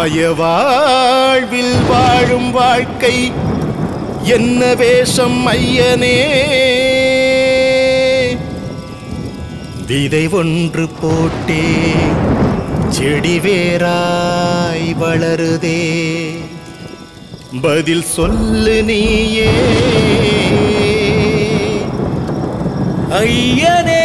மாய வாழ்வில் வாழும் வாழ்க்கை என்ன வேஷம் ஐயனே விதை ஒன்று போட்டே செடி வேராய் வளருதே பதில் சொல்லு நீயே ஐயனே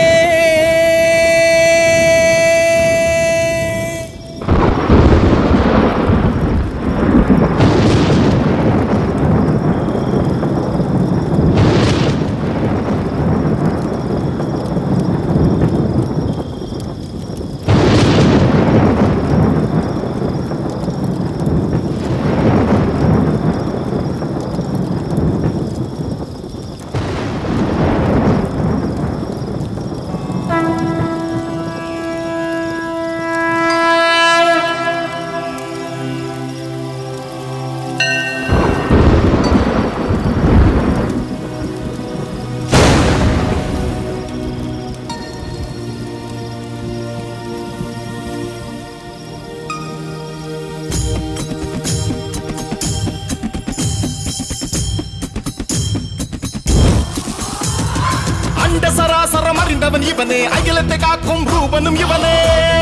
அண்ட சராசரம் அறிந்தவன் இவனே அகிலத்தை காக்கும் ரூபனும் இவனே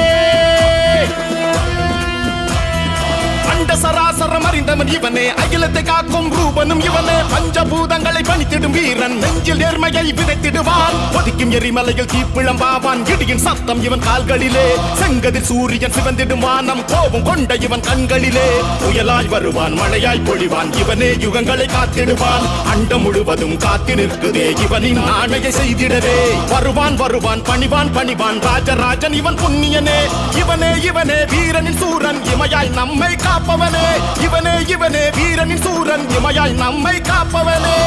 அண்ட சராசரம் அறிந்தவன் இவனே அகிலத்தை காக்கும் ரூபனும் இவனே பஞ்சபூதங்களை பணித்திடும் வீரன் நெஞ்சில் நேர்மையை விதைத்திடுவான் ஒதிக்கும் எரிமலையில் தீப்பிழம்பாவான் இடியின் சத்தம் இவன் கால்களிலே செங்கதில் சூரியன் சிவந்திடும் வானம் கோபம் கொண்ட இவன் கண்களிலே புயலாய் வருவான் மழையாய் பொழிவான் இவனே யுகங்களை காத்திடுவான் அண்டம் முழுவதும் காத்து நிற்குதே இவனின் ஆணையை செய்திடவே வருவான் வருவான் பணிவான் பணிவான் ராஜராஜன் இவன் புண்ணியனே இவனே இவனே வீரனின் சூரன் இமையாய் நம்மை காப்பவனே இவனே இவனே வீரனின் சூரன் இமையாய் நம்மை காப்பவனே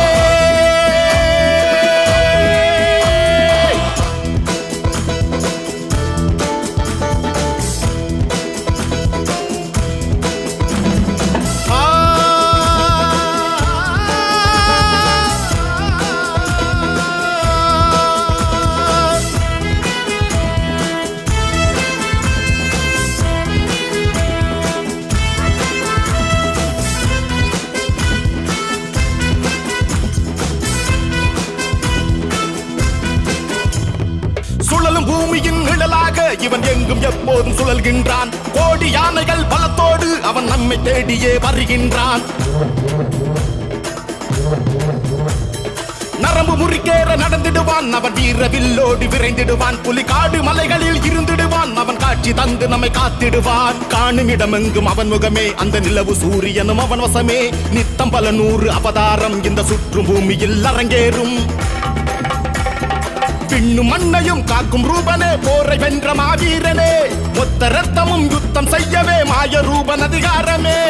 ஆ சுழலும் பூமியின் நிழலாக இவன் எங்கும் எப்போதும் சுழல்கின்றான் கோடி யானைகள் பலத்தோடு அவன் நம்மை தேடியே வருகின்றான் நரம்பு முறிக்கேற நடந்திடுவான் அவன் வீரவில்லோடு விரைந்திடுவான் புலிகாடு மலைகளில் இருந்திடுவான் அவன் காட்சி தந்து நம்மை காத்திடுவான் காணும் இடமெங்கும் அவன் முகமே அந்த நிலவு சூரியனும் அவன் வசமே நித்தம் பல நூறு அவதாரம் இந்த சுற்றும் பூமியில் அரங்கேறும் பின்னும் மண்ணையும் காக்கும் ரூபனே போரை வென்ற மாவீரனே மொத்த ரத்தமும் யுத்தம் செய்யவே மாய ரூபன் அதிகாரமே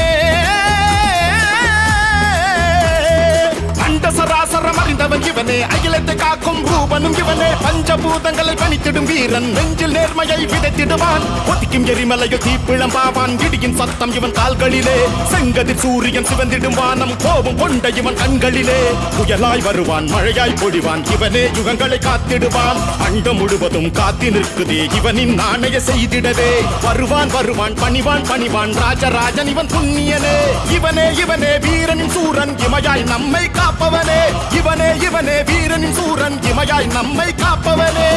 அண்ட சராசரம் அறிந்தவன் இவனே அகிலத்தை காக்கும் ரூபனும் இவனே பஞ்சபூதங்களை பணித்திடும் வீரன் நெஞ்சில் நேர்மையை விதைத்திடுவான் ஒத்திக்கும் எரிமலையில் தீப்பிழம்பாவான் இடியின் சத்தம் இவன் கால்களிலே செங்கதிர் சூரியன் சிவந்திடும் வானம் கோபம் கொண்ட இவன் கண்களிலே புயலாய் வருவான் மழையாய் பொழிவான் இவனே யுகங்களை காத்திடுவான் அண்டம் முழுவதும் காத்தி நிற்குதே இவனின் நாணய செய்திடவே வருவான் வருவான் பணிவான் பணிவான் ராஜராஜன் இவன் புண்ணியனே இவனே இவனே வீரனின் சூரன் இமையாய் நம்மை காப்பவனே இவனே இவனே வீரனின் சூரன் இமையாய் நம்மை காப்பவனே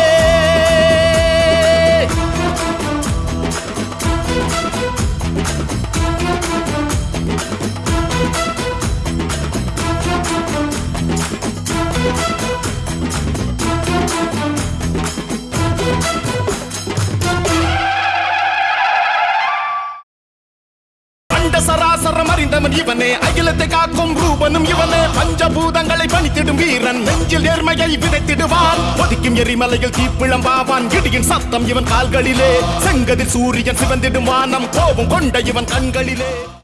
அண்ட சராசரம் அறிந்தவன் இவனே அகிலத்தை காக்கும் ரூபனும் இவனே பஞ்சபூதங்களை பணித்திடும் வீரன் நெஞ்சில் நேர்மையை விதைத்திடுவான் ஒதிக்கும் எரிமலையில் தீப்பிழம்பாவான் இடியின் சத்தம் இவன் கால்களிலே செங்கதில் சூரியன் சிவந்திடும் வானம் கோபம் கொண்ட இவன் கண்களிலே